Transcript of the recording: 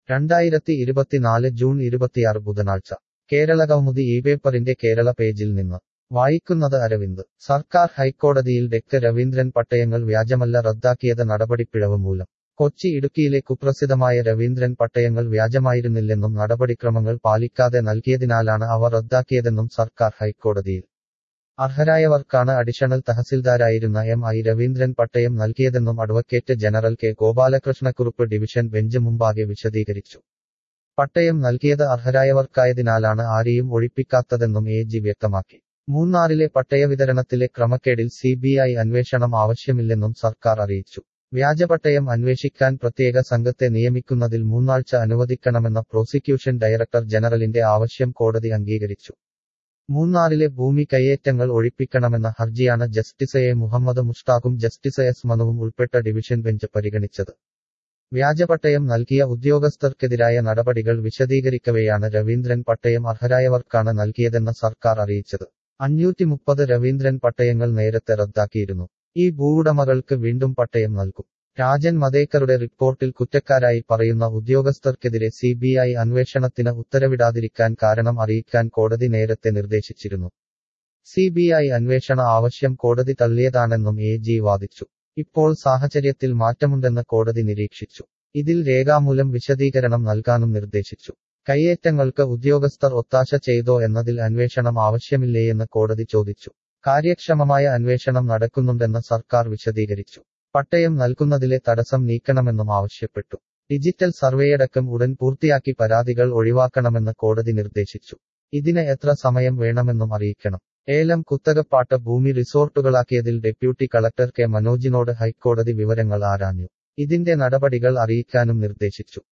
രണ്ടായിരത്തി ഇരുപത്തിനാല് ജൂൺ ഇരുപത്തിയാറ് ബുധനാഴ്ച കേരള കൗമുദി ഈ പേപ്പറിന്റെ കേരള പേജിൽ നിന്ന് വായിക്കുന്നത് അരവിന്ദ് സർക്കാർ ഹൈക്കോടതിയിൽ ഡെക്ട് രവീന്ദ്രൻ പട്ടയങ്ങൾ വ്യാജമല്ല റദ്ദാക്കിയത് നടപടിപ്പിഴവ് മൂലം കൊച്ചി ഇടുക്കിയിലെ കുപ്രസിദ്ധമായ രവീന്ദ്രൻ പട്ടയങ്ങൾ വ്യാജമായിരുന്നില്ലെന്നും നടപടിക്രമങ്ങൾ പാലിക്കാതെ നൽകിയതിനാലാണ് അവ റദ്ദാക്കിയതെന്നും സർക്കാർ ഹൈക്കോടതിയിൽ അർഹരായവർക്കാണ് അഡീഷണൽ തഹസിൽദാരായിരുന്ന എം ഐ രവീന്ദ്രൻ പട്ടയം നൽകിയതെന്നും advocate general K Gopalakrishnakurup division bench മുമ്പാകെ വിശദീകരിച്ചു പട്ടയം നൽകിയത് അർഹരായവർക്കായതിനാലാണ് ആരെയും ഒഴിപ്പിക്കാത്തതെന്നും എ ജി വ്യക്തമാക്കി മൂന്നാറിലെ പട്ടയ വിതരണത്തിലെ ക്രമക്കേടിൽ സി ബി ഐ അന്വേഷണം ആവശ്യമില്ലെന്നും സർക്കാർ അറിയിച്ചു വ്യാജപട്ടയം അന്വേഷിക്കാൻ പ്രത്യേക സംഘത്തെ നിയമിക്കുന്നതിൽ മൂന്നാഴ്ച അനുവദിക്കണമെന്ന പ്രോസിക്യൂഷൻ ഡയറക്ടർ ജനറലിന്റെ ആവശ്യം കോടതി അംഗീകരിച്ചു മൂന്നാറിലെ ഭൂമി കയ്യേറ്റങ്ങൾ ഒഴിപ്പിക്കണമെന്ന ഹർജിയാണ് ജസ്റ്റിസ് എ മുഹമ്മദ് മുഷ്താഖും ജസ്റ്റിസ് എസ് മനുവും ഉൾപ്പെട്ട ഡിവിഷൻ ബെഞ്ച് പരിഗണിച്ചത് വ്യാജപട്ടയം നൽകിയ ഉദ്യോഗസ്ഥർക്കെതിരായ നടപടികൾ വിശദീകരിക്കവെയാണ് രവീന്ദ്രൻ പട്ടയം അർഹരായവർക്കാണ് നൽകിയതെന്ന് സർക്കാർ അറിയിച്ചത് അഞ്ഞൂറ്റി മുപ്പത് രവീന്ദ്രൻ പട്ടയങ്ങൾ നേരത്തെ റദ്ദാക്കിയിരുന്നു ഈ ഭൂവുടമകൾക്ക് വീണ്ടും പട്ടയം നൽകും രാജൻ മതേക്കറുടെ റിപ്പോർട്ടിൽ കുറ്റക്കാരായി പറയുന്ന ഉദ്യോഗസ്ഥർക്കെതിരെ സി ബി ഐ അന്വേഷണത്തിന് ഉത്തരവിടാതിരിക്കാൻ കാരണം അറിയിക്കാൻ കോടതി നേരത്തെ നിർദ്ദേശിച്ചിരുന്നു സി ബി ഐ അന്വേഷണ ആവശ്യം കോടതി തള്ളിയതാണെന്നും എ ജി വാദിച്ചു ഇപ്പോൾ സാഹചര്യത്തിൽ മാറ്റമുണ്ടെന്ന് കോടതി നിരീക്ഷിച്ചു ഇതിൽ രേഖാമൂലം വിശദീകരണം നൽകാനും നിർദ്ദേശിച്ചു കയ്യേറ്റങ്ങൾക്ക് ഉദ്യോഗസ്ഥർ ഒത്താശ ചെയ്തോ എന്നതിൽ അന്വേഷണം ആവശ്യമില്ലേയെന്ന് കോടതി ചോദിച്ചു കാര്യക്ഷമമായ അന്വേഷണം നടക്കുന്നുണ്ടെന്ന് സർക്കാർ വിശദീകരിച്ചു പട്ടയം നൽകുന്നതിലെ തടസ്സം നീക്കണമെന്നും ആവശ്യപ്പെട്ടു ഡിജിറ്റൽ സർവേയടക്കം ഉടൻ പൂർത്തിയാക്കി പരാതികൾ ഒഴിവാക്കണമെന്ന് കോടതി നിർദ്ദേശിച്ചു ഇതിന് എത്ര സമയം വേണമെന്നും അറിയിക്കണം ഏലം കുത്തകപ്പാട്ട ഭൂമി റിസോർട്ടുകളാക്കിയതിൽ ഡെപ്യൂട്ടി കളക്ടർ കെ മനോജിനോട് ഹൈക്കോടതി വിവരങ്ങൾ ആരാഞ്ഞു ഇതിന്റെ നടപടികൾ അറിയിക്കാനും നിർദ്ദേശിച്ചു